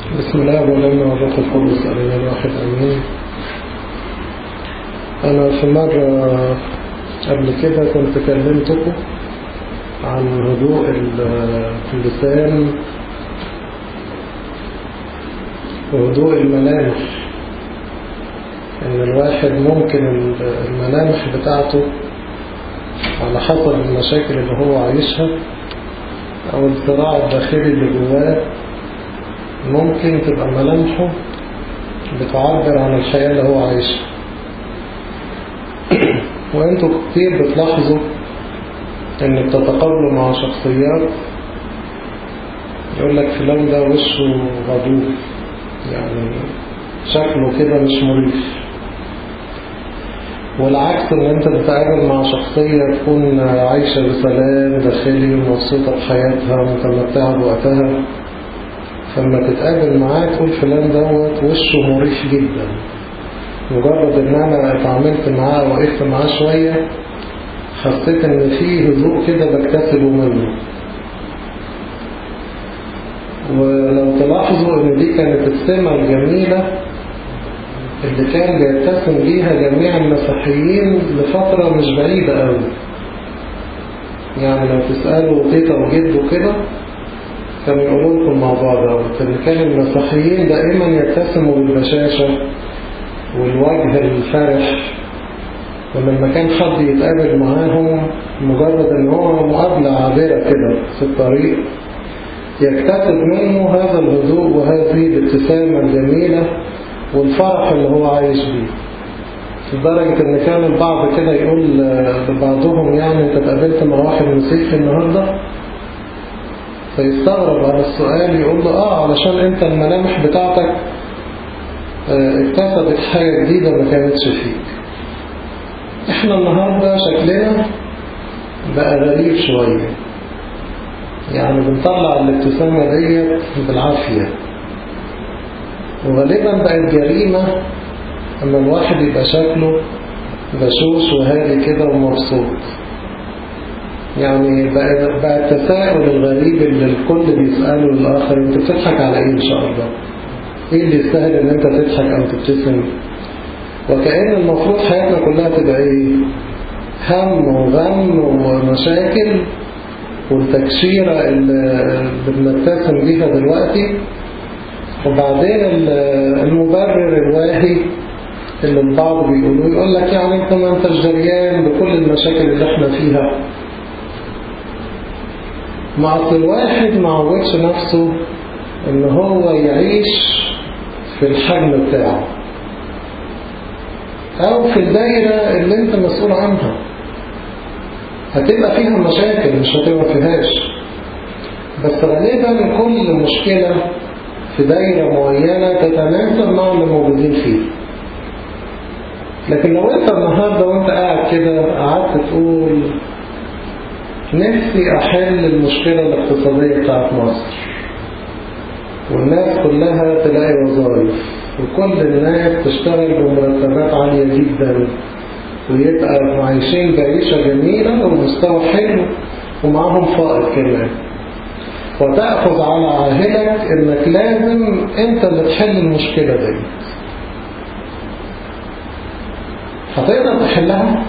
بسم الله والابن والروح القدس الإله الواحد آمين أنا في مرة قبل كده كنت كلمتكم عن هدوء اللسان وهدوء الملامح إن الواحد ممكن الملامح بتاعته على حسب المشاكل اللي هو عايشها أو الصراع الداخلي اللي جواه ممكن تبقى ملامحه بتعبر عن الحياة اللي هو عايشها وانتوا كتير بتلاحظوا ان بتتقابلوا مع شخصيات يقول لك فلان ده وشه غضوب يعني شكله كده مش مريح والعكس ان انت بتتقابل مع شخصية تكون عايشة بسلام داخلي ومبسوطة بحياتها ومتمتعة بوقتها فلما تتقابل معاه تقول فلان دوت وشه مريح جدا مجرد ان انا اتعاملت معاه وقفت معاه شوية حسيت ان فيه هدوء كده بكتسبه منه ولو تلاحظوا ان دي كانت السمة الجميلة اللي كان بيتسم بيها جميع المسيحيين لفترة مش بعيدة قوي يعني لو تسألوا تيتا وجد وكده كانوا يقولوا لكم الموضوع ده ان كان المسيحيين دائما يتسموا بالبشاشة والوجه الفرح ولما كان حد يتقابل معاهم مجرد ان هو مقابلة عابرة كده في الطريق يكتسب منه هذا الهدوء وهذه الابتسامة الجميلة والفرح اللي هو عايش بيه لدرجة ان كان البعض كده يقول لبعضهم يعني انت اتقابلت مع واحد مسيحي النهاردة فيستغرب على السؤال يقول له اه علشان انت الملامح بتاعتك اكتسبت حاجة جديدة ما كانتش فيك احنا النهاردة شكلنا بقى غريب شوية يعني بنطلع الابتسامة ديت بالعافية وغالبا بقت جريمة اما الواحد يبقى شكله بشوش وهادي كده ومبسوط يعني بقى, بقى التساؤل الغريب اللي الكل بيسأله الآخر انت بتضحك على ايه ان شاء الله ايه اللي يستاهل ان انت تضحك او تبتسم وكأن المفروض حياتنا كلها تبقى ايه هم وغم ومشاكل والتكشيرة اللي بنبتسم بيها دلوقتي وبعدين المبرر الواهي اللي البعض بيقولوا يقول لك يعني انت ما انتش دريان بكل المشاكل اللي احنا فيها مع أصل الواحد ما عودش نفسه ان هو يعيش في الحجم بتاعه او في الدايرة اللي انت مسؤول عنها هتبقى فيها مشاكل مش هتبقى فيهاش بس غالبا كل مشكلة في دايرة معينة تتناسب مع اللي موجودين فيه لكن لو انت النهاردة وانت قاعد كده قعدت تقول نفسي احل المشكلة الاقتصادية بتاعت مصر والناس كلها تلاقي وظائف وكل الناس تشتغل بمرتبات عالية جدا ويبقى عايشين بعيشة جميلة ومستوى حلو ومعاهم فائض كمان وتأخذ على عاهلك انك لازم انت اللي تحل المشكلة دي هتقدر تحلها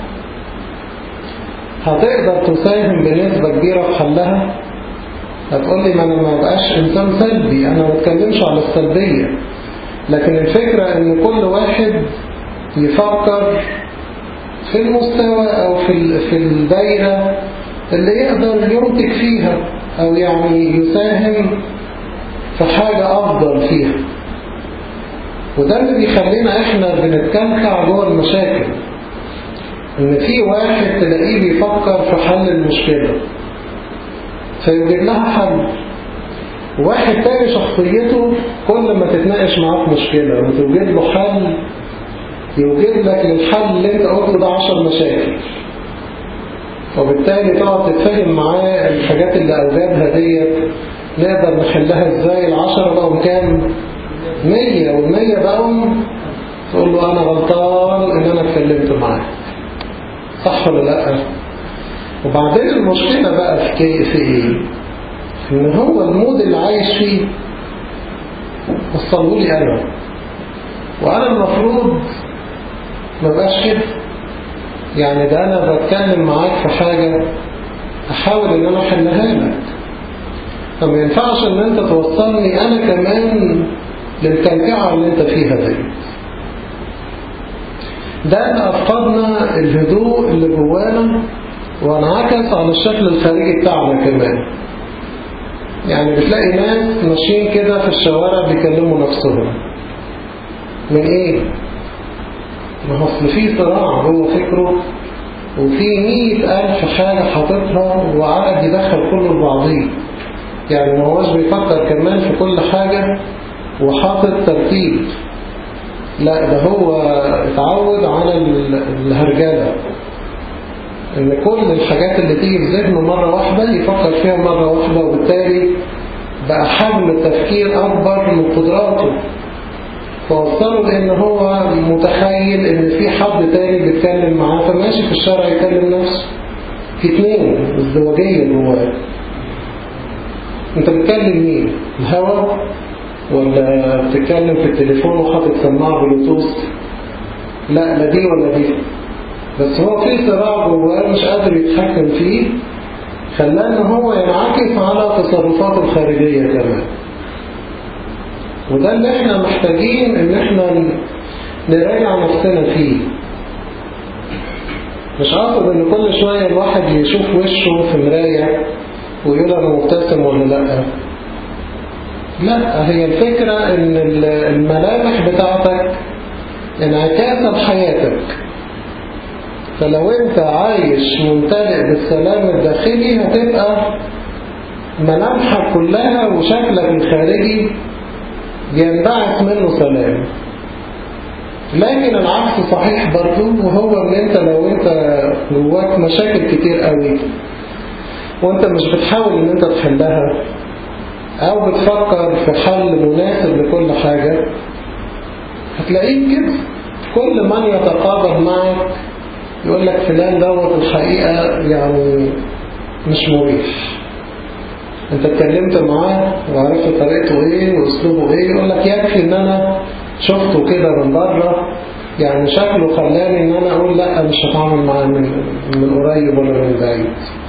هتقدر تساهم بنسبة كبيرة في حلها هتقول لي ما انا ما بقاش انسان سلبي انا ما بتكلمش على السلبية لكن الفكرة ان كل واحد يفكر في المستوى او في في الدايرة اللي يقدر ينتج فيها او يعني يساهم في حاجة افضل فيها وده اللي بيخلينا احنا بنتكلكع جوه المشاكل ان في واحد تلاقيه بيفكر في حل المشكلة فيوجد لها حل واحد تاني شخصيته كل ما تتناقش معاه في مشكلة وتوجد له حل يوجد لك للحل اللي انت قلته ده عشر مشاكل وبالتالي تقعد تتفهم معاه الحاجات اللي أوجادها ديت نقدر نحلها ازاي العشرة بقوا كام مية والمية بقوا تقول له أنا غلطان إن أنا اتكلمت معاه صح ولا لأ وبعدين المشكلة بقى في, في إيه ان هو المود اللي عايش فيه وصلوا لي أنا وأنا المفروض ما بقاش كده يعني ده أنا بتكلم معاك في حاجة أحاول إن أنا أحلها لك فما ينفعش إن أنت توصلني أنا كمان للكلكعة اللي أنت فيها دي ده اللي أفقدنا الهدوء اللي جوانا وانعكس على الشكل الخارجي بتاعنا كمان يعني بتلاقي ناس ماشيين كده في الشوارع بيكلموا نفسهم من ايه ما هو اصل في صراع جوه فكره وفي مية ألف حاجة حاططها وقاعد يدخل كله لبعضيه يعني ما هوش بيفكر كمان في كل حاجة وحاطط ترتيب لا ده هو اتعود على الهرجلة ان كل الحاجات اللي تيجي في ذهنه مرة واحدة يفكر فيها مرة واحدة وبالتالي بقى حجم التفكير أكبر من قدراته فوصلوا لأن هو متخيل إن في حد تاني بيتكلم معاه فماشي في الشارع يكلم نفسه في اتنين ازدواجية جواه انت بتكلم مين؟ الهوا ولا بتتكلم في التليفون وحاطط سماعة بلوتوث لا لا دي ولا دي بس هو في صراع جواه مش قادر يتحكم فيه خلاه ان هو ينعكس على تصرفاته الخارجية كمان وده اللي احنا محتاجين ان احنا نراجع نفسنا فيه مش قصد ان كل شوية الواحد يشوف وشه في مراية ويقول انا مبتسم ولا لا لا هي الفكرة ان الملامح بتاعتك انعكاسة لحياتك فلو انت عايش ممتلئ بالسلام الداخلي هتبقى ملامحك كلها وشكلك الخارجي بينبعث منه سلام لكن العكس صحيح برضه وهو ان انت لو انت جواك مشاكل كتير قوي وانت مش بتحاول ان انت تحلها او بتفكر في حل مناسب لكل حاجة هتلاقيك كده كل من يتقابل معك يقول لك فلان دوت الحقيقة يعني مش مريح انت اتكلمت معاه وعرفت طريقته ايه واسلوبه ايه يقول لك يكفي ان انا شفته كده من بره يعني شكله خلاني ان انا اقول لا مش هتعامل معاه من, من قريب ولا من بعيد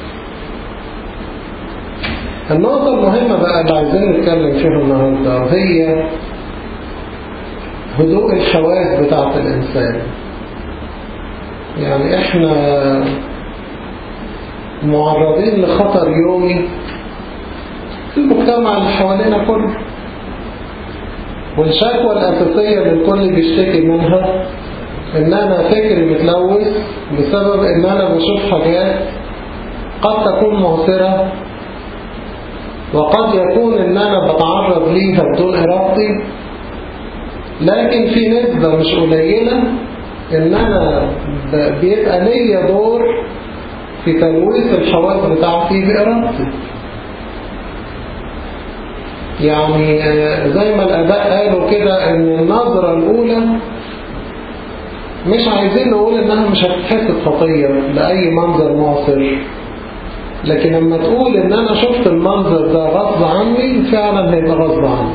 النقطة المهمة بقى اللي عايزين نتكلم فيها النهاردة وهي هدوء الحواس بتاعة الإنسان يعني احنا معرضين لخطر يومي في المجتمع اللي حوالينا كله والشكوى الأساسية اللي الكل بيشتكي منها إن أنا فكري متلوث بسبب إن أنا بشوف حاجات قد تكون معصرة وقد يكون إن أنا بتعرض ليها بدون إرادتي لكن في نسبة مش قليلة إن أنا بيبقى ليا دور في تلويث الحواس بتاعتي بإرادتي يعني زي ما الآباء قالوا كده إن النظرة الأولى مش عايزين نقول إنها مش هتتحسب خطية لأي منظر معصر لكن لما تقول إن أنا شفت المنظر ده غصب عني فعلا هيبقى غصب عني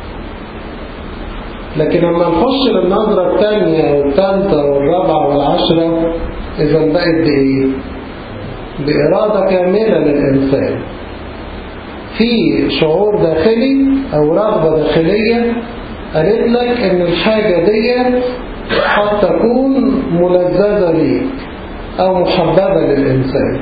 لكن لما نخش للنظرة الثانية والثالثة والرابعة والعشرة إذا بقت بإيه؟ بإرادة كاملة للإنسان في شعور داخلي أو رغبة داخلية قالت لك إن الحاجة دي قد تكون ملذذة ليك أو محببة للإنسان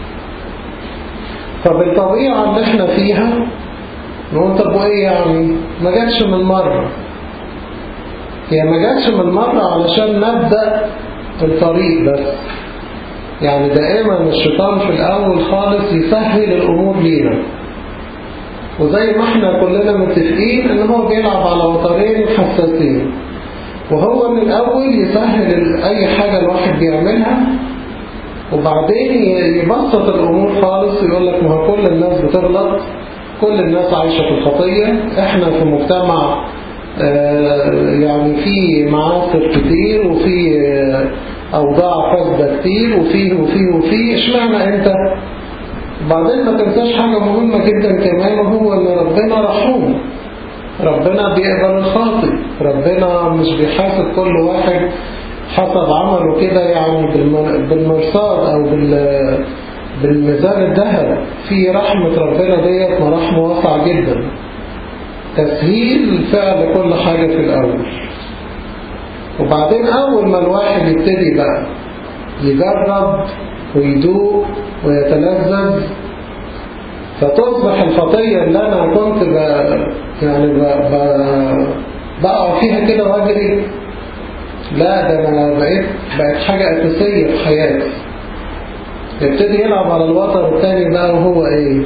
فبالطبيعة اللي احنا فيها نقول طب وإيه يعني ما جاتش من مرة هي ما جاتش من مرة علشان نبدأ الطريق بس يعني دائما الشيطان في الأول خالص يسهل الأمور لينا وزي ما احنا كلنا متفقين ان هو بيلعب على وترين حساسين وهو من الأول يسهل أي حاجة الواحد بيعملها وبعدين يبسط الأمور خالص ويقول لك ما هو كل الناس بتغلط كل الناس عايشة في الخطية احنا في مجتمع يعني في معاصر كتير وفي أوضاع فاسدة كتير وفيه وفيه وفيه اشمعنى انت بعدين ما تنساش حاجة مهمة جدا كمان وهو ان ربنا رحوم ربنا بيقبل الخاطئ ربنا مش بيحاسب كل واحد حسب عمله كده يعني بالمرصاد او بال بالميزان الذهب في رحمة ربنا ديت مراحم واسعة جدا تسهيل فعل كل حاجة في الأول وبعدين أول ما الواحد يبتدي بقى يجرب ويدوق ويتلذذ فتصبح الخطية اللي أنا كنت ب... يعني ب... ب... بقع فيها كده واجري لا ده أنا بقيت بقت حاجة أساسية في حياتي يبتدي يلعب على الوتر الثاني بقى وهو ايه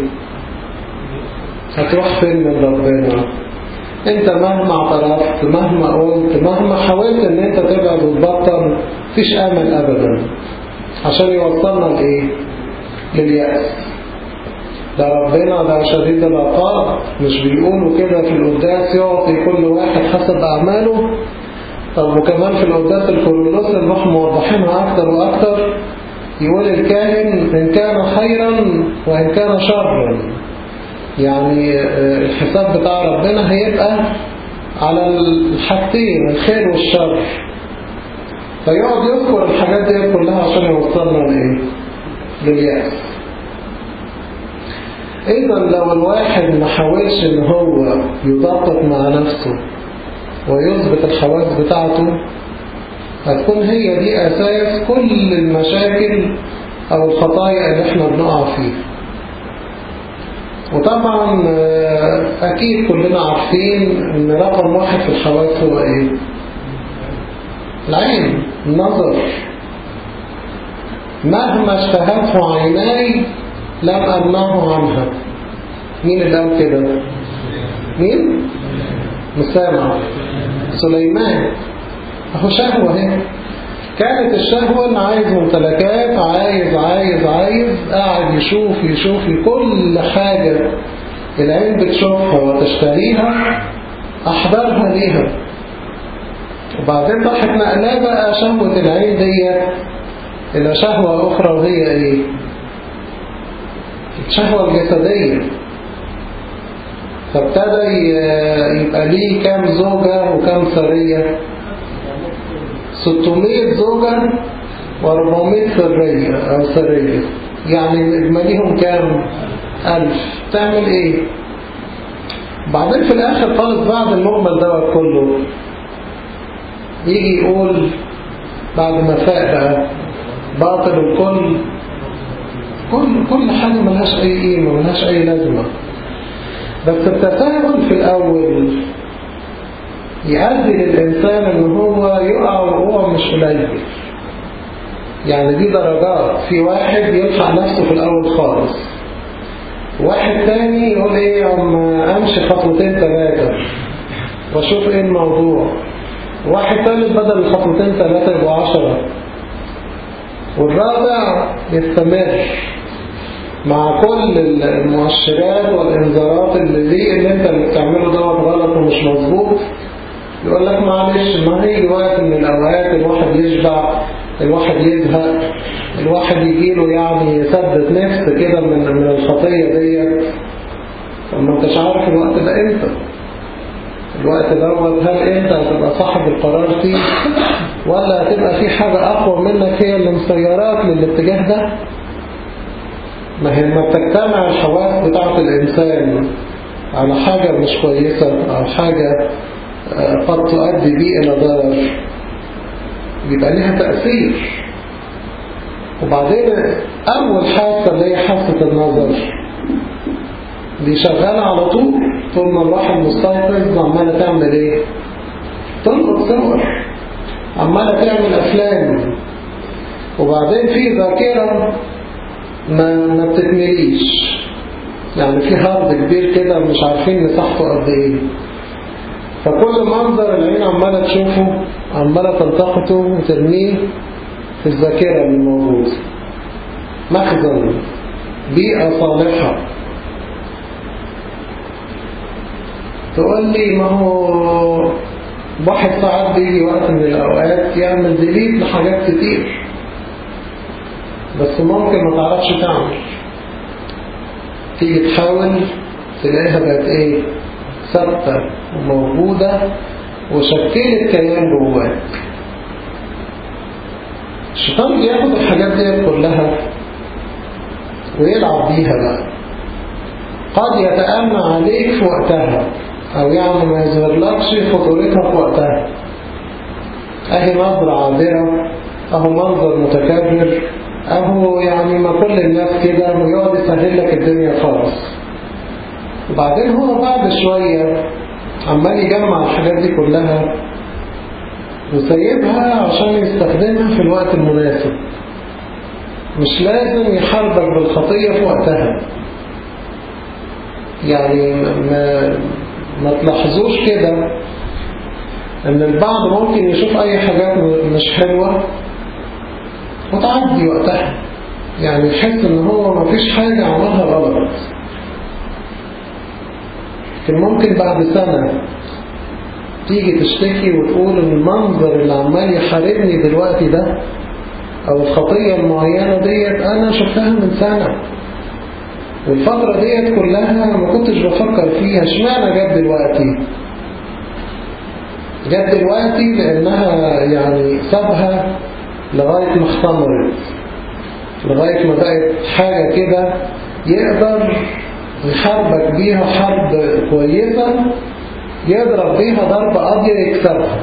هتروح فين من ربنا انت مهما اعترفت مهما قلت مهما حاولت ان انت تبعد وتبطل مفيش امل ابدا عشان يوصلنا لايه لليأس ده ربنا ده شديد العقاب مش بيقولوا كده في القداس يعطي كل واحد حسب اعماله طب وكمان في القداس الكورولوس نروح موضحينها اكتر واكتر يقول الكاهن إن كان خيرا وإن كان شرا يعني الحساب بتاع ربنا هيبقى على الحاجتين الخير والشر فيقعد يذكر الحاجات دي كلها عشان يوصلنا لإيه لليأس إذا لو الواحد ما حاولش إن هو يدقق مع نفسه ويثبت الحواس بتاعته هتكون هي دي أساس كل المشاكل أو الخطايا اللي احنا بنقع فيها وطبعا أكيد كلنا عارفين إن رقم واحد في الحواس هو إيه؟ العين النظر مهما اشتهته عيناي لم أمنعه عنها مين اللي قال كده؟ مين؟ مسامع سليمان اهو شهوة اهي كانت الشهوة اللي عايز ممتلكات عايز عايز عايز قاعد يشوف يشوف كل حاجة العين بتشوفها وتشتريها أحضرها ليها وبعدين راحت نقلاه بقى شهوة العين دي إلى شهوة أخرى وهي إيه؟ الشهوة الجسدية فابتدى يبقى ليه كام زوجة وكام سرية 600 زوجة و400 سرية أو سرية يعني إجماليهم كام ألف تعمل إيه بعدين في الآخر خالص بعد المجمل دوت كله يجي يقول بعد ما فاق بقى باطل الكل كل كل حاجة ملهاش أي قيمة ملهاش أي لازمة بس التساهل في الأول يؤدي للإنسان إن هو يقع وهو مش قليل يعني دي درجات في واحد يلحق نفسه في الأول خالص واحد تاني يقول إيه أما أمشي خطوتين ثلاثة وأشوف إيه الموضوع واحد ثالث بدل الخطوتين ثلاثة يبقوا عشرة والرابع يستمر مع كل المؤشرات والإنذارات اللي دي اللي انت اللي بتعمله دوت غلط ومش مظبوط يقول لك معلش ما هيجي وقت من الأوقات الواحد يشبع الواحد يزهق الواحد يجيله يعني يثبت نفس كده من من الخطية ديت طب ما انتش عارف الوقت ده امتى الوقت دوت هل انت هتبقى صاحب القرار فيه ولا هتبقى في حاجة أقوى منك هي اللي مسيراك للاتجاه ده ما هي لما بتجتمع الحواس بتاعت الإنسان على حاجة مش كويسة أو حاجة قد تؤدي بيه إلى ضرر يبقى لها تأثير وبعدين أول حاسة اللي هي حاسة النظر دي شغالة على طول طول ما الواحد مستيقظ عمالة تعمل ايه تلقط صور عمالة تعمل أفلام وبعدين في ذاكرة ما, ما بتتمليش يعني في هارد كبير كده مش عارفين مساحته قد ايه فكل منظر العين عمالة تشوفه عمالة تلتقطه وترميه في الذاكرة اللي موجودة مخزن بيئة صالحة تقول لي ما هو واحد ساعات بيجي وقت من الأوقات يعمل ديليت لحاجات كتير بس ممكن ما تعرفش تعمل تيجي تحاول تلاقيها بقت ايه ثابتة وموجودة وشكلت كيان جواك الشيطان بياخد الحاجات دي كلها ويلعب بيها بقى قد يتأمى عليك في وقتها أو يعني ما يظهرلكش خطورتها في وقتها أهي نظرة عابرة أهو منظر متكرر أهو يعني ما كل الناس كده ويقعد يسهل لك الدنيا خالص وبعدين هو بعد شوية عمال يجمع الحاجات دي كلها وسيبها عشان يستخدمها في الوقت المناسب مش لازم يحاربك بالخطية في وقتها يعني ما, ما تلاحظوش كده ان البعض ممكن يشوف اي حاجات مش حلوة وتعدي وقتها يعني يحس ان هو ما فيش حاجة عملها غلط لكن ممكن بعد سنة تيجي تشتكي وتقول ان المنظر اللي عمال يحاربني دلوقتي ده او الخطية المعينة ديت انا شفتها من سنة والفترة ديت كلها ما كنتش بفكر فيها اشمعنى جت دلوقتي جت دلوقتي لانها يعني سابها لغاية ما اختمرت لغاية ما بقت حاجة كده يقدر يحاربك بيها حرب كويسة يضرب بيها ضربة قاضية يكسبها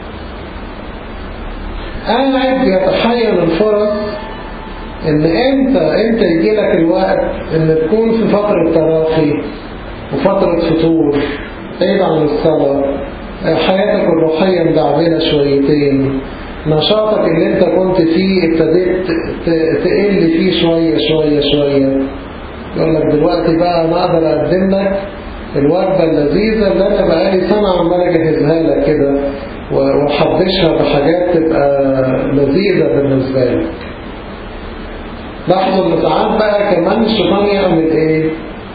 قاعد يتحين الفرص ان انت انت يجي لك الوقت ان تكون في فترة تراخي وفترة فطور بعيد عن الصلاة حياتك الروحية مدعبلة شويتين نشاطك اللي انت كنت فيه ابتديت تقل فيه شوية شوية شوية يقول لك دلوقتي بقى انا اقدر اقدم لك الوجبة اللذيذة اللي انا بقالي سنة عمال اجهزها لك كده وحبشها بحاجات تبقى لذيذة بالنسبة لك لاحظوا ان ساعات بقى كمان الشيطان يعمل ايه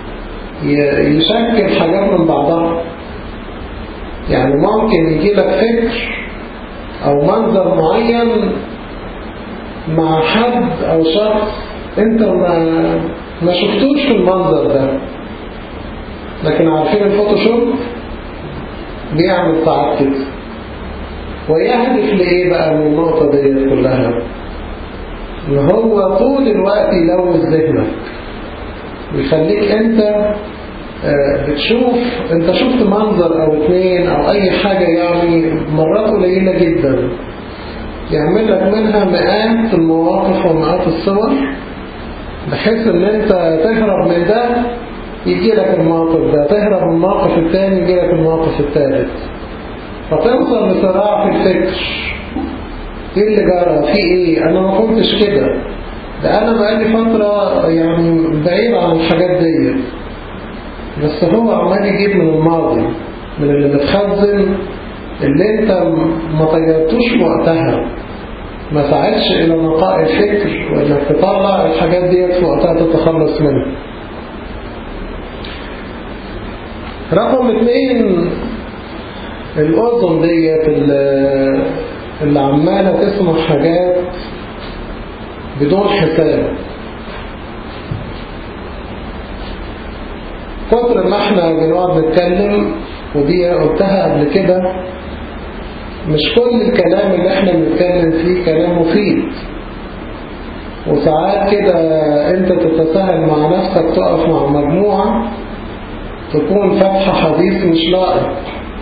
يشكل حاجات من بعضها يعني ممكن يجي لك فكر او منظر معين مع حد او شخص انت ما ما شفتوش في المنظر ده لكن عارفين الفوتوشوب بيعمل ساعات كده ويهدف لإيه بقى من النقطة دي كلها إن هو طول الوقت يلوث ذهنك ويخليك أنت بتشوف أنت شفت منظر أو اثنين أو أي حاجة يعني مرات قليلة جدا يعمل لك منها مئات المواقف ومئات الصور بحيث ان انت تهرب من ده يجي لك الموقف ده تهرب من الموقف الثاني يجي لك الموقف الثالث فتوصل لصراع في الفكر ايه اللي جرى في ايه انا ما كنتش كده ده انا بقالي فترة يعني بعيد عن الحاجات دي بس هو عمال يجيب من الماضي من اللي متخزن اللي انت ما طيرتوش وقتها ما ساعدش الى نقاء الفكر وانك تطلع الحاجات ديت في وقتها تتخلص منها رقم اثنين الأذن ديت اللي عمالة تسمع حاجات بدون حساب كتر ما احنا بنقعد نتكلم ودي قلتها قبل كده مش كل الكلام اللي احنا بنتكلم فيه كلام مفيد وساعات كده انت تتساهل مع نفسك تقف مع مجموعة تكون فاتحة حديث مش لائق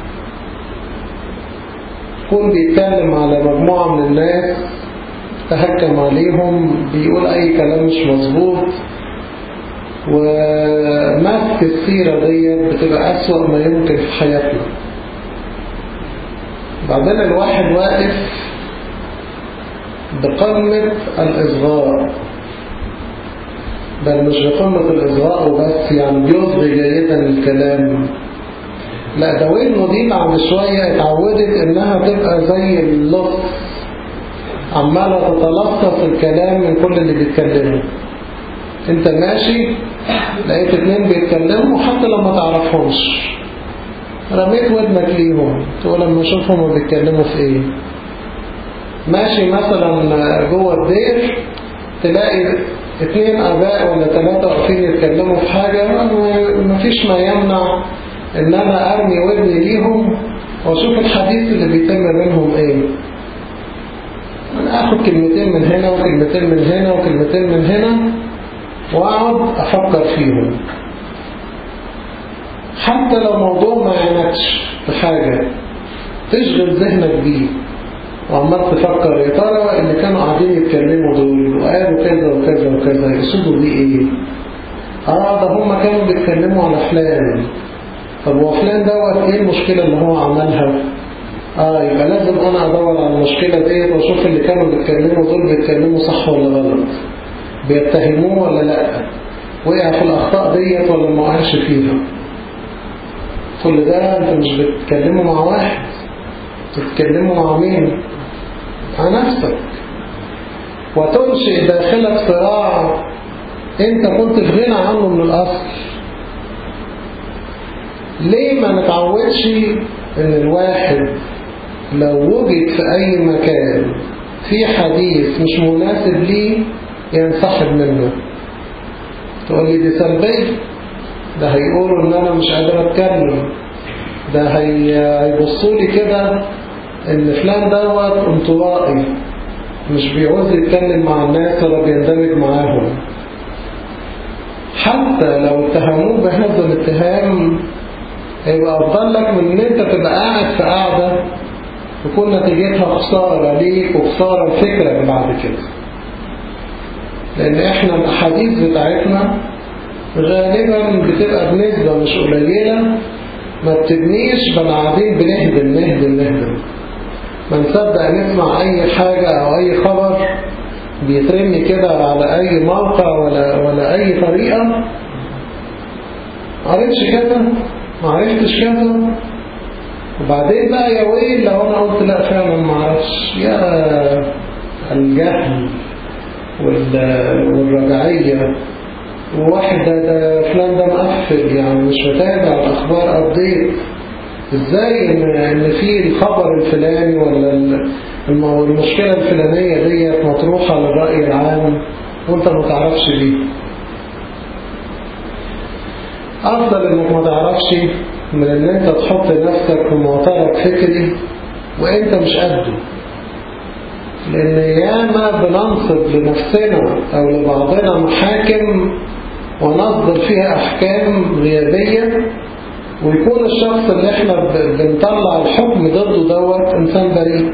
يكون بيتكلم على مجموعة من الناس تهكم عليهم بيقول أي كلام مش مظبوط ومسك السيرة ديت بتبقى أسوأ ما يمكن في حياتنا بعدين الواحد واقف بقمة الإصغاء بل مش بقمة الإصغاء وبس يعني بيصغي جيدا الكلام لا ده ودنه دي بعد شوية اتعودت انها تبقى زي اللص عمالة تتلصص الكلام من كل اللي بيتكلمه انت ماشي لقيت اتنين بيتكلموا حتى لو ما تعرفهمش رميت ودنك ليهم تقول لما اشوفهم بيتكلموا في ايه ماشي مثلا جوه الدير تلاقي اتنين اباء ولا ثلاثة واقفين يتكلموا في حاجة مفيش ما يمنع ان انا ارمي ودني ليهم واشوف الحديث اللي بيتم بينهم ايه انا اخد كلمتين من هنا وكلمتين من هنا وكلمتين من هنا واقعد افكر فيهم حتى لو موضوع ما يعنكش بحاجة تشغل ذهنك بيه وعمال تفكر يا ترى اللي كانوا قاعدين يتكلموا دول وقالوا كذا وكذا وكذا يقصدوا بيه ايه اه ده هم كانوا بيتكلموا على فلان طب هو فلان دوت ايه المشكلة اللي هو عملها اه يبقى لازم انا ادور على المشكلة ديت واشوف اللي كانوا بيتكلموا دول بيتكلموا صح ولا غلط بيتهموه ولا لا وقع في الاخطاء ديت ولا ما وقعش فيها كل ده انت مش بتتكلموا مع واحد بتتكلموا مع مين مع نفسك وتنشئ داخلك صراع انت كنت في غنى عنه من الاصل ليه ما نتعودش ان الواحد لو وجد في اي مكان في حديث مش مناسب ليه ينسحب منه تقول لي دي سلبية ده هيقولوا ان انا مش قادر اتكلم ده هيبصوا لي كده ان فلان دوت انطوائي مش بيعوز يتكلم مع الناس ولا بيندمج معاهم حتى لو اتهموه بهذا الاتهام هيبقى افضل لك من ان انت تبقى قاعد في قاعدة تكون نتيجتها خسارة ليك وخسارة الفكرة اللي بعد كده لان احنا الاحاديث بتاعتنا غالبا بتبقى بنسبة مش قليلة ما بتبنيش بل قاعدين بنهدم نهدم نهدم ما نصدق نسمع اي حاجة او اي خبر بيترمي كده على اي موقع ولا, ولا اي طريقة عرفتش كده ما عرفتش كده وبعدين بقى يا ويل لو انا قلت لا فعلا ما عرفش يا الجهل والرجعية وواحد ده, ده فلان ده مقفل يعني مش متابع الاخبار ابديت ازاي ان ان في الخبر الفلاني ولا المشكله الفلانيه ديت مطروحه للراي العام وانت ما تعرفش ليه افضل انك ما تعرفش من ان انت تحط نفسك في معترك فكري وانت مش قده لان ياما بننصب لنفسنا او لبعضنا محاكم ونصدر فيها احكام غيابية ويكون الشخص اللي احنا بنطلع الحكم ضده دوت انسان بريء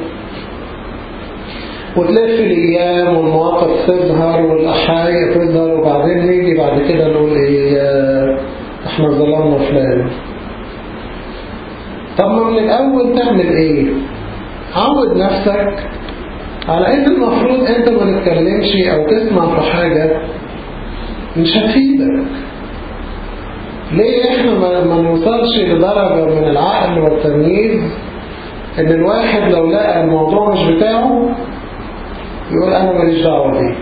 وتلف الايام والمواقف تظهر والاحايا تظهر وبعدين نيجي بعد كده نقول ايه احنا ظلمنا فلان طب ما من الاول تعمل ايه عود نفسك على ان المفروض انت ما تتكلمش او تسمع في حاجة مش هتفيدك ليه احنا ما, ما نوصلش لدرجة من العقل والتمييز ان الواحد لو لقى الموضوع مش بتاعه يقول انا ماليش دعوة بيه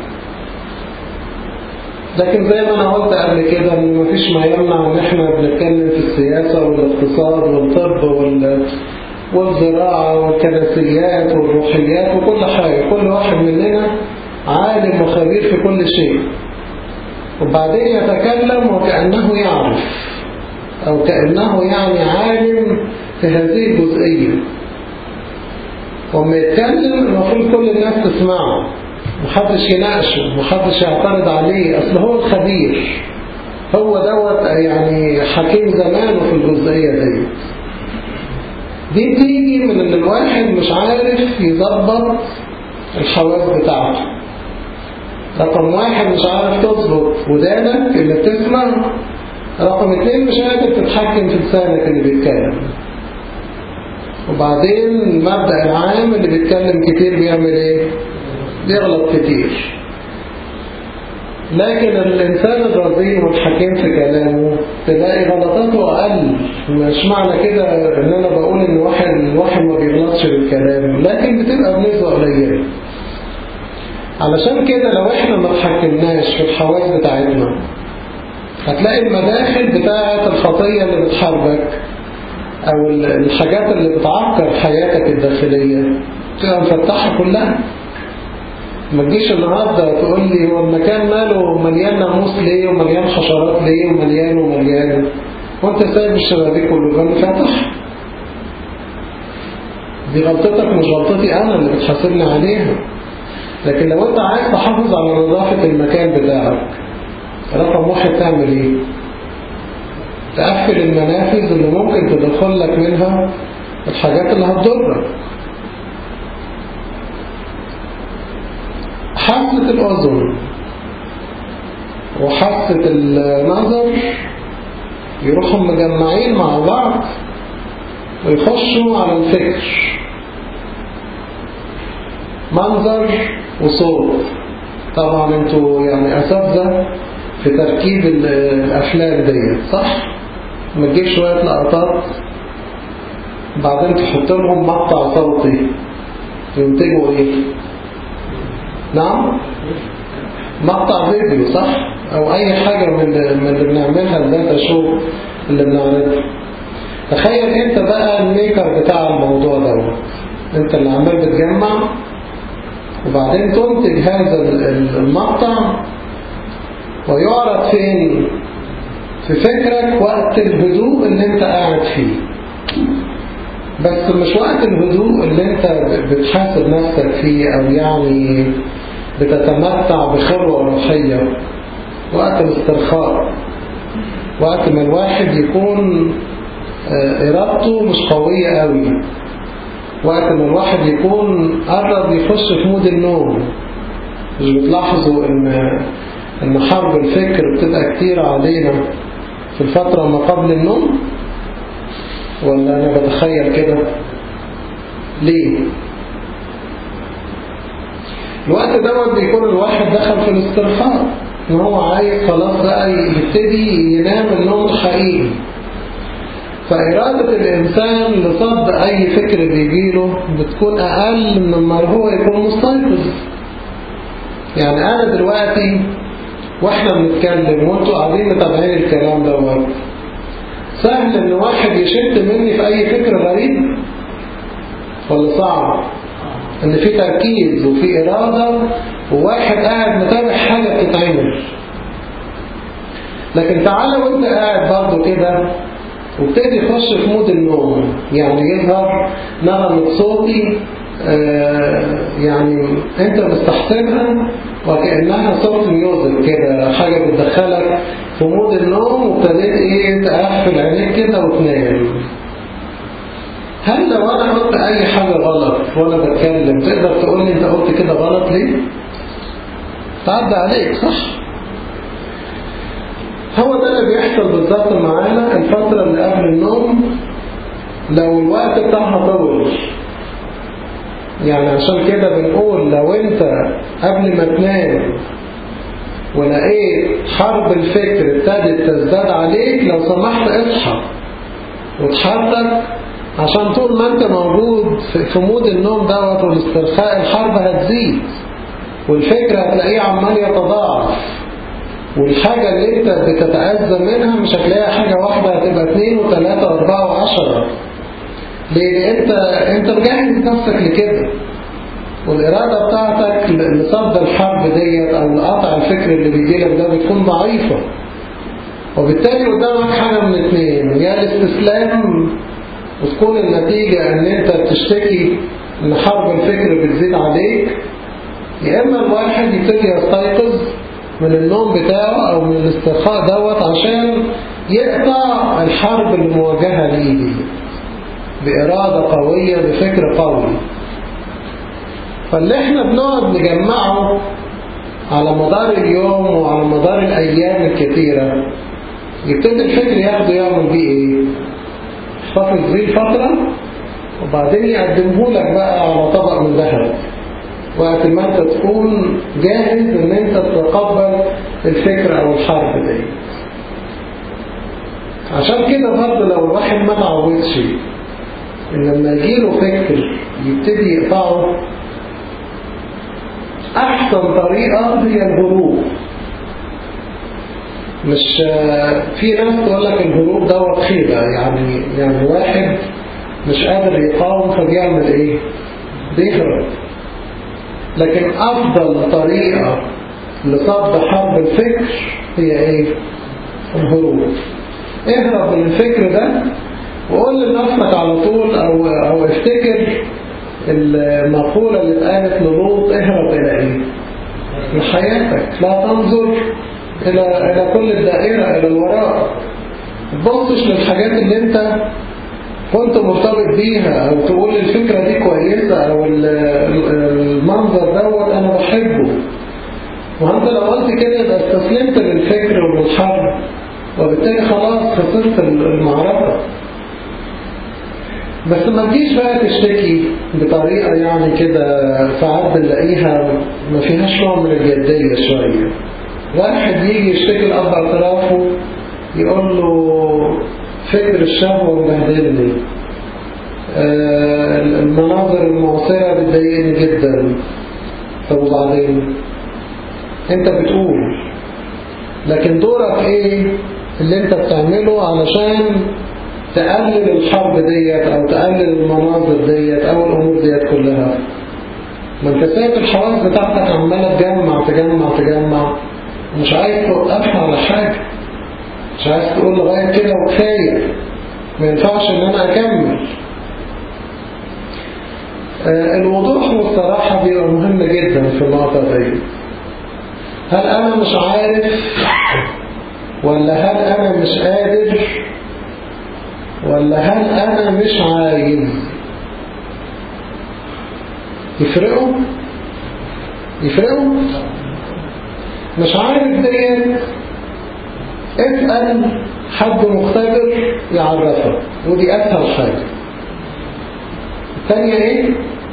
لكن زي ما انا قلت قبل كده ان مفيش ما يمنع ان احنا بنتكلم في السياسة والاقتصاد والطب وال والزراعة والكنسيات والروحيات وكل حاجة كل واحد مننا عالم وخبير في كل شيء وبعدين يتكلم وكأنه يعرف أو كأنه يعني عالم في هذه الجزئية وما يتكلم المفروض كل الناس تسمعه محدش يناقشه محدش يعترض عليه أصل هو الخبير هو دوت يعني حكيم زمانه في الجزئية دي دي تيجي من ان الواحد مش عارف يظبط الحواس بتاعته رقم واحد مش عارف تظبط ودانك اللي بتسمع رقم اتنين مش قادر تتحكم في لسانك اللي بيتكلم وبعدين المبدأ العام اللي بيتكلم كتير بيعمل ايه بيغلط كتير لكن الإنسان الرزين والحكيم في كلامه تلاقي غلطاته أقل مش معنى كده إن أنا بقول إن واحد الواحد ما بيغلطش بالكلام لكن بتبقى بنسبة قليلة علشان كده لو إحنا ما تحكمناش في الحواس بتاعتنا هتلاقي المداخل بتاعة الخطية اللي بتحاربك أو الحاجات اللي بتعكر حياتك الداخلية تبقى مفتحة كلها ما تجيش النهاردة تقول لي هو المكان ماله مليان ناموس ليه ومليان حشرات ليه ومليان ومليان وانت سايب الشبابيك والبيبان فاتح دي غلطتك مش غلطتي انا اللي بتحاسبني عليها لكن لو انت عايز تحافظ على نظافة المكان بتاعك رقم واحد تعمل ايه تقفل المنافذ اللي ممكن تدخل لك منها الحاجات اللي هتضرك حاسة الأذن وحاسة النظر يروحوا مجمعين مع بعض ويخشوا على الفكر منظر وصوت طبعا انتوا يعني أساتذة في تركيب الأفلام دي صح؟ ما تجيب شوية لقطات بعدين تحط لهم مقطع صوتي ينتجوا ايه؟ نعم؟ مقطع فيديو صح؟ او اي حاجة من من اللي بنعملها الداتا شو اللي بنعملها تخيل انت بقى الميكر بتاع الموضوع دوت انت اللي عمال بتجمع وبعدين تنتج هذا المقطع ويعرض فين في فكرك وقت الهدوء اللي انت قاعد فيه بس مش وقت الهدوء اللي انت بتحاسب نفسك فيه او يعني بتتمتع بخلوة روحية وقت الاسترخاء وقت ما الواحد يكون إرادته مش قوية قوي وقت ما الواحد يكون قرب يخش في مود النوم مش بتلاحظوا ان ان حرب الفكر بتبقى كتير علينا في الفترة ما قبل النوم ولا انا بتخيل كده ليه الوقت دوت بيكون الواحد دخل في الاسترخاء ان هو عايز خلاص بقى يبتدي ينام النوم حقيقي فإرادة الإنسان لصد أي فكر بيجيله بتكون أقل من ما هو يكون مستيقظ يعني أنا دلوقتي وإحنا بنتكلم وأنتوا قاعدين متابعين الكلام دوت سهل إن واحد يشد مني في أي فكر غريب ولا صعب إن في تركيز وفي إرادة وواحد قاعد متابع حاجة بتتعمل لكن تعالى وانت قاعد برضه كده وابتدي يخش في مود النوم يعني يظهر نغمة صوتي آه يعني انت مستحسنها وكأنها صوت ميوزك كده حاجة بتدخلك في مود النوم وابتديت ايه تقفل عينيك كده وتنام هل لو انا قلت اي حاجة غلط وانا بتكلم تقدر تقول لي انت قلت كده غلط ليه تعدى عليك صح هو ده اللي بيحصل بالظبط معانا الفترة اللي قبل النوم لو الوقت بتاعها طول يعني عشان كده بنقول لو انت قبل ما تنام ولقيت حرب الفكر ابتدت تزداد عليك لو سمحت اصحى وتحرك عشان طول ما انت موجود في مود النوم دوت والاسترخاء الحرب هتزيد والفكر هتلاقيه عمال يتضاعف والحاجة اللي انت بتتأذى منها مش هتلاقيها حاجة واحدة هتبقى اثنين وثلاثة واربعة وعشرة ليه انت انت مجهز نفسك لكده والإرادة بتاعتك لصد الحرب ديت أو لقطع الفكر اللي بيجيلك ده بتكون ضعيفة وبالتالي قدامك حاجة من اثنين يا الاستسلام وتكون النتيجة ان انت بتشتكي ان حرب الفكر بتزيد عليك يا اما الواحد يبتدي يستيقظ من النوم بتاعه او من الاسترخاء دوت عشان يقطع الحرب المواجهة ليه دي بإرادة قوية بفكر قوي فاللي احنا بنقعد نجمعه على مدار اليوم وعلى مدار الأيام الكثيرة يبتدي الفكر ياخده يعمل بيه ايه يحتفظ بيه فترة وبعدين يقدمه لك بقى على طبق من ذهب وقت ما انت تكون جاهز ان انت تتقبل الفكرة او الحرب دي عشان كده برضه لو الواحد ما تعودش ان لما يجيله فكر يبتدي يقطعه احسن طريقة هي الهروب مش في ناس تقول لك الهروب دوت خيبة يعني يعني واحد مش قادر يقاوم فبيعمل ايه بيهرب لكن افضل طريقة لصد حرب الفكر هي ايه الهروب اهرب من الفكر ده وقول لنفسك على طول او, أو افتكر المقولة اللي اتقالت للوط اهرب الى ايه لحياتك لا تنظر الى, إلى كل الدائرة الى الوراء تبصش للحاجات اللي انت كنت مرتبط بيها او تقول الفكرة دي كويسة او المنظر دوت انا بحبه وانت لو قلت كده يبقى استسلمت للفكر وللحرب وبالتالي خلاص خسرت المعركة بس ما تجيش بقى تشتكي بطريقة يعني كده ساعات بنلاقيها ما فيهاش نوع من الجدية شوية واحد يجي يشتكي الأب اعترافه يقول له فكر الشهوة مبهدلني آه المناظر المعصرة بتضايقني جدا طب وبعدين انت بتقول لكن دورك ايه اللي انت بتعمله علشان تقلل الحرب ديت او تقلل المناظر ديت او الامور ديت كلها ما انت سايب الحواس بتاعتك عمالة تجمع تجمع تجمع مش عايز توقفها على حاجة مش عايز تقول لغاية كده وكفاية ما ينفعش ان انا اكمل آه الوضوح والصراحة بيبقى مهم جدا في النقطة دي هل انا مش عارف ولا هل انا مش قادر ولا هل انا مش عايز يفرقوا يفرقوا مش عارف ديت اسأل حد مختبر يعرفك ودي اسهل حاجة الثانية ايه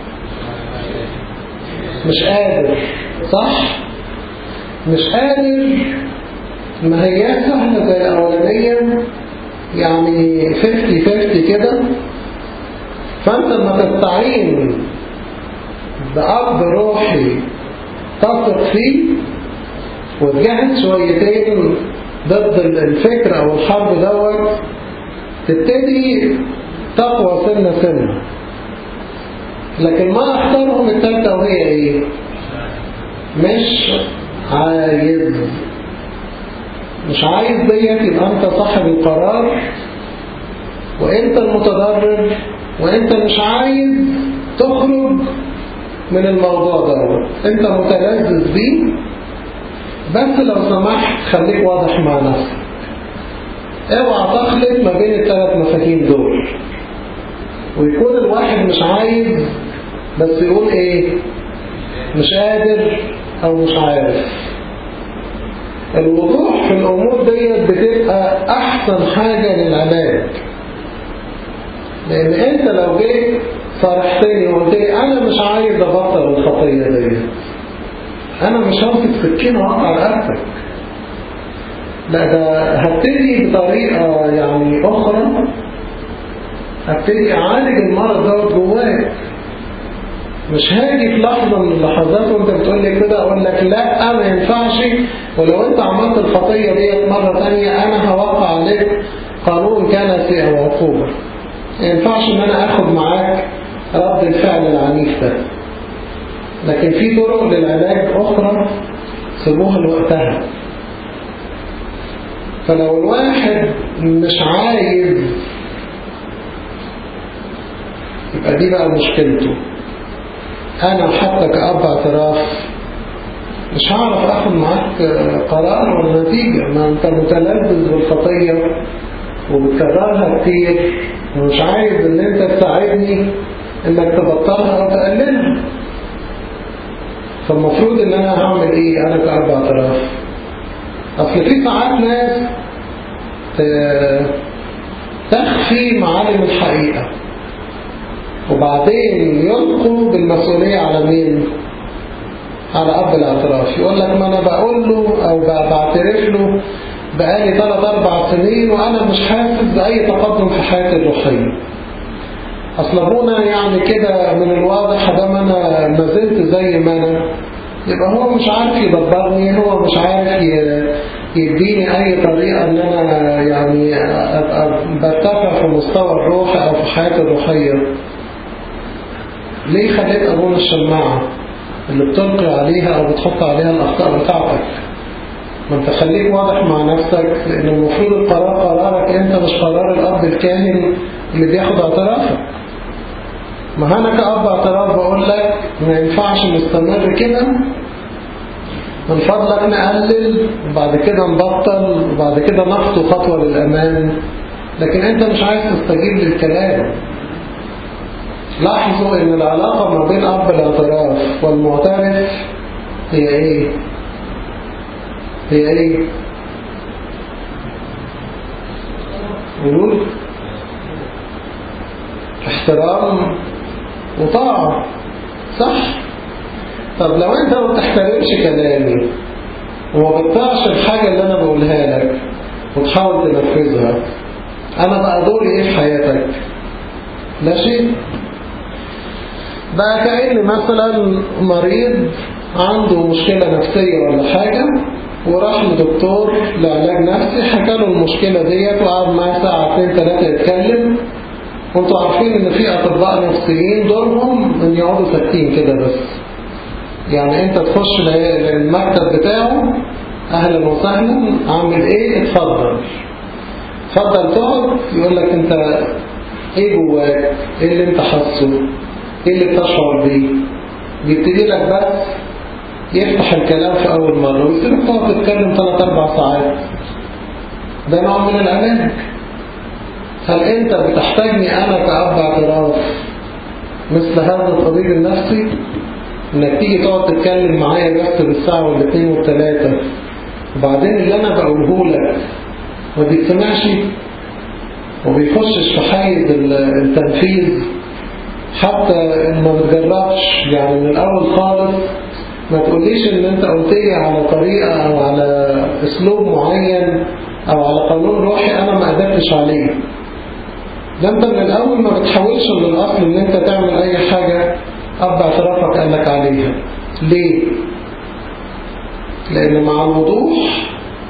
مش قادر صح مش قادر ما هي سهلة زي الأولانية يعني 50-50 كده فأنت لما تستعين بأب روحي تثق فيه وتجهز شويتين ضد الفكر أو الحرب دوت تبتدي تقوى سنة سنة لكن ما اختارهم التالتة وهي ايه مش عايز مش عايز ديت يبقى انت صاحب القرار وانت المتضرر وانت مش عايز تخرج من الموضوع ده انت متلذذ بيه بس لو سمحت خليك واضح مع نفسك اوعى تخلط ما بين الثلاث مفاهيم دول ويكون الواحد مش عايز بس يقول ايه مش قادر او مش عارف الوضوح في الامور ديت بتبقى احسن حاجة للعلاج لان انت لو جيت صرحتني وقلت لي انا مش عايز ابطل الخطية ديت انا مش همسك سكينة واقع رقبتك لا ده هبتدي بطريقة يعني اخرى هبتدي اعالج المرض دوت جواك مش هاجي في لحظة من اللحظات وانت بتقول لي كده اقول لك لا ما ينفعش ولو انت عملت الخطية ديت مرة تانية انا هوقع عليك قانون كنسي او عقوبة ما ينفعش ان انا اخد معاك رد الفعل العنيف ده لكن في طرق للعلاج اخرى سيبوها لوقتها فلو الواحد مش عايز يبقى دي بقى مشكلته انا حتى كأب اعتراف مش هعرف اخد معاك قرار ولا نتيجة ما انت متلذذ بالخطية وبتكررها كتير ومش عايز ان انت تساعدني انك تبطلها او تقللها فالمفروض ان انا هعمل ايه انا كأب اعتراف اصل في ساعات ناس تخفي معالم الحقيقة وبعدين يلقوا بالمسؤولية على مين على أب الاعتراف يقول لك ما أنا بقول له أو بعترف له بقالي 3-4 سنين وأنا مش حاسس بأي تقدم في حياتي الروحية أصل أبونا يعني كده من الواضح ده ما أنا ما زلت زي ما أنا يبقى هو مش عارف يدبرني هو مش عارف يديني أي طريقة أن أنا يعني أبقى برتفع في مستوى الروح أو في حياتي الروحية ليه خليت أبونا الشماعة اللي بتلقي عليها أو بتحط عليها الأخطاء بتاعتك ما انت خليك واضح مع نفسك لان المفروض القرار قرارك انت مش قرار الاب الكاهن اللي بياخد اعترافك ما انا كأب اعتراف بقول لك ما ينفعش نستمر كده من فضلك نقلل وبعد كده نبطل وبعد كده نخطو خطوة للأمام لكن انت مش عايز تستجيب للكلام لاحظوا ان العلاقة ما بين اب الاعتراف والمعترف هي ايه هي ايه قولوا احترام وطاعة صح طب لو انت ما بتحترمش كلامي وما بتطيعش الحاجة اللي انا بقولها لك وتحاول تنفذها انا بقى دوري ايه في حياتك لا شيء بقى كأن مثلا مريض عنده مشكلة نفسية ولا حاجة وراح لدكتور لعلاج نفسي حكى له المشكلة ديت وقعد معاه ساعة اتنين تلاتة يتكلم وانتوا عارفين ان في اطباء نفسيين دورهم ان يقعدوا ساكتين كده بس يعني انت تخش للمكتب بتاعه اهلا وسهلا عامل ايه اتفضل اتفضل تقعد يقول لك انت ايه جواك ايه اللي انت حاسه ايه اللي بتشعر بيه بيبتدي لك بس يفتح الكلام في اول مرة ويسيبك تقعد تتكلم 3 4 ساعات ده نوع من العلاج هل انت بتحتاجني انا كأب اعتراف مثل هذا الطبيب النفسي انك تيجي تقعد تتكلم معايا بس بالساعة والاثنين والثلاثة وبعدين اللي انا بقوله لك ما بيتسمعش وبيخشش في حيز التنفيذ حتى ما بتجربش يعني من الاول خالص ما تقوليش ان انت قلت لي على طريقة او على اسلوب معين او على قانون روحي انا ما قدرتش عليه ده انت من الاول ما بتحاولش من الاصل ان انت تعمل اي حاجة اب اعترافك قال لك عليها ليه لان مع الوضوح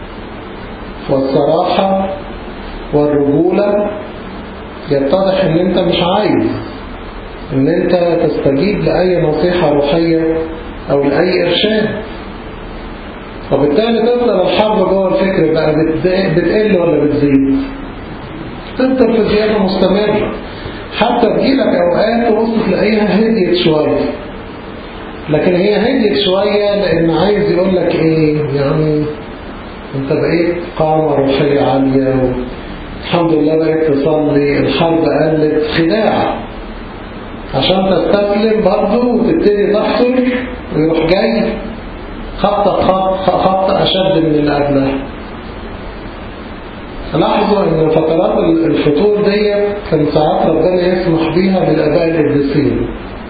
والصراحة والرجولة يتضح ان انت مش عايز ان انت تستجيب لأي نصيحة روحية او لأي ارشاد وبالتالي تفضل الحرب جوه الفكر بقى بتقل ولا بتزيد تفضل في زيادة مستمرة حتى تجيلك اوقات وسط تلاقيها هديت شوية لكن هي هديت شوية لان عايز يقول لك ايه يعني انت بقيت قامة روحية عالية الحمد لله بقيت تصلي الحرب قلت خداع عشان تستسلم برضه وتبتدي تحصل ويروح جاي خطة خط خط أشد من اللي قبلها لاحظوا ان فترات الفطور دي كان ساعات ربنا يسمح بيها للآباء القديسين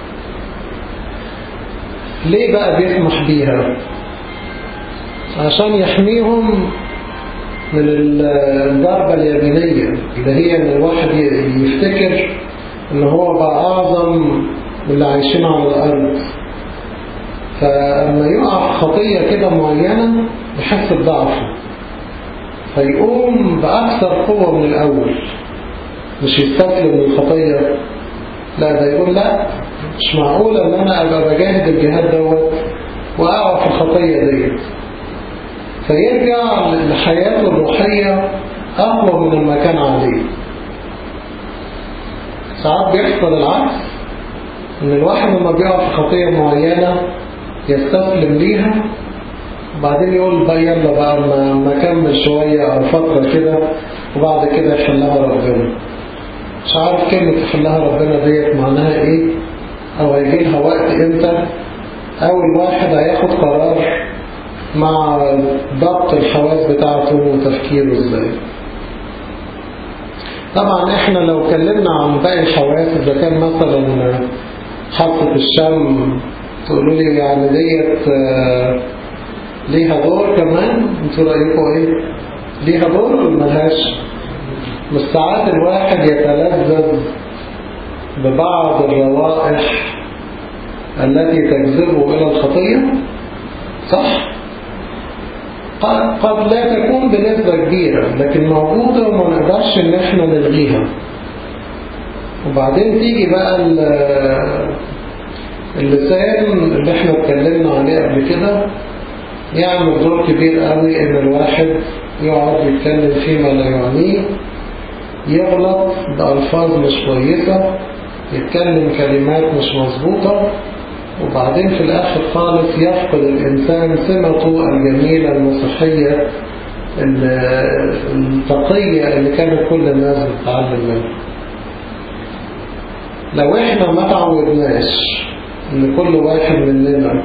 ليه بقى بيسمح بيها عشان يحميهم من الضربة اليمينية اللي هي ان الواحد يفتكر ان هو بقى اعظم من اللي عايشين على الارض فلما يقع في خطية كده معينة يحس بضعفه فيقوم بأكثر قوة من الأول مش يستسلم للخطية لا ده يقول لا مش معقولة ان انا ابقى بجاهد الجهاد دوت واقع في الخطية ديت فيرجع لحياته الروحية اقوى من ما كان عليه ساعات بيحصل العكس ان الواحد لما بيقع في خطية معينة يستسلم ليها وبعدين يقول بقى يلا بقى ما اكمل شوية او فترة كده وبعد كده يحلها ربنا مش عارف كلمة يحلها ربنا ديت معناها ايه او هيجي لها وقت امتى او الواحد هياخد قرار مع ضبط الحواس بتاعته وتفكيره ازاي طبعا احنا لو اتكلمنا عن باقي الحواس اذا كان مثلا حاسة الشم تقولوا لي يعني ديت ليها دور كمان انتوا رأيكم ايه ليها دور ولا ملهاش مش ساعات الواحد يتلذذ ببعض الروائح التي تجذبه إلى الخطية صح قد لا تكون بنسبة كبيرة لكن موجودة وما نقدرش ان احنا نلغيها وبعدين تيجي بقى اللسان اللي احنا اتكلمنا عليه قبل كده يعمل دور كبير قوي ان الواحد يقعد يتكلم فيما لا يعنيه يغلط بألفاظ مش كويسة يتكلم كلمات مش مظبوطة وبعدين في الآخر خالص يفقد الإنسان سمته الجميلة المسيحية التقية اللي كانت كل الناس بتتعلم منها لو احنا ما تعودناش ان كل واحد مننا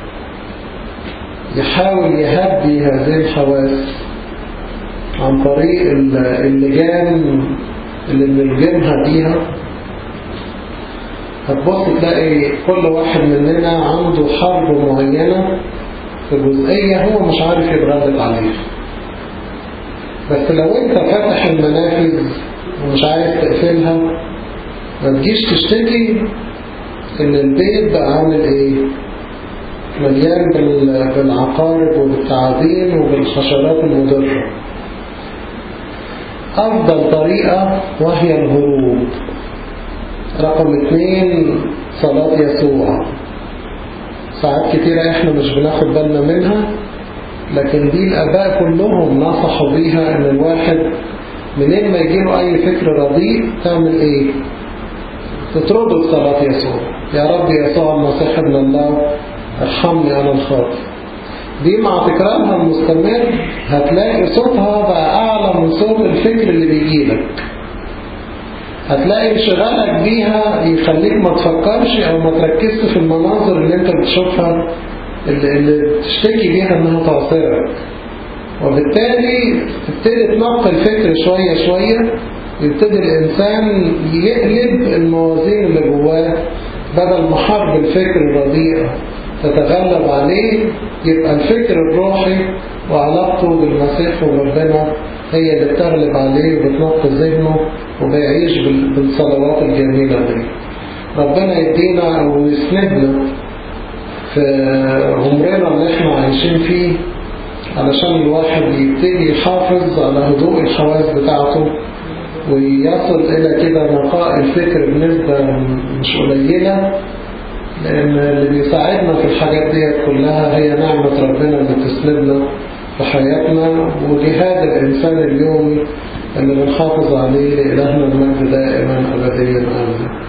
يحاول يهدي هذه الحواس عن طريق اللجان اللي بنلجمها بيها هتبص تلاقي كل واحد مننا عنده حرب معينة في جزئية هو مش عارف يتغلب عليها بس لو انت فاتح المنافذ ومش عارف تقفلها ما تجيش تشتكي ان البيت بقى عامل ايه مليان بالعقارب وبالتعابين وبالحشرات المضرة أفضل طريقة وهي الهروب رقم اثنين صلاة يسوع ساعات كتيرة احنا مش بناخد بالنا منها لكن دي الآباء كلهم نصحوا بيها ان الواحد منين ما يجيله اي فكر رديء تعمل ايه تطرده بصلاة يسوع يا رب يسوع المسيح ابن الله ارحمني انا الخاطئ دي مع تكرارها المستمر هتلاقي صوتها بقى أعلى من صوت الفكر اللي بيجيلك هتلاقي انشغالك بيها يخليك ما تفكرش أو ما تركزش في المناظر اللي انت بتشوفها اللي, اللي تشتكي بيها انها تعصرك وبالتالي تبتدي تنقل الفكر شوية شوية يبتدي الإنسان يقلب الموازين اللي جواه بدل ما حرب الفكر الرديئة تتغلب عليه يبقى الفكر الروحي وعلاقته بالمسيح وربنا هي اللي بتغلب عليه وبتنقذ ذهنه وبيعيش بالصلوات الجميلة دي ربنا يدينا ويسندنا في عمرنا اللي احنا عايشين فيه علشان الواحد يبتدي يحافظ على هدوء الحواس بتاعته ويصل إلى كده نقاء الفكر بنسبة مش قليلة لأن اللي بيساعدنا في الحاجات دي كلها هي نعمة ربنا اللي بتسندنا في حياتنا وجهاد الإنسان اليومي اللي بنحافظ عليه لإلهنا المجد دائما أبديا آمين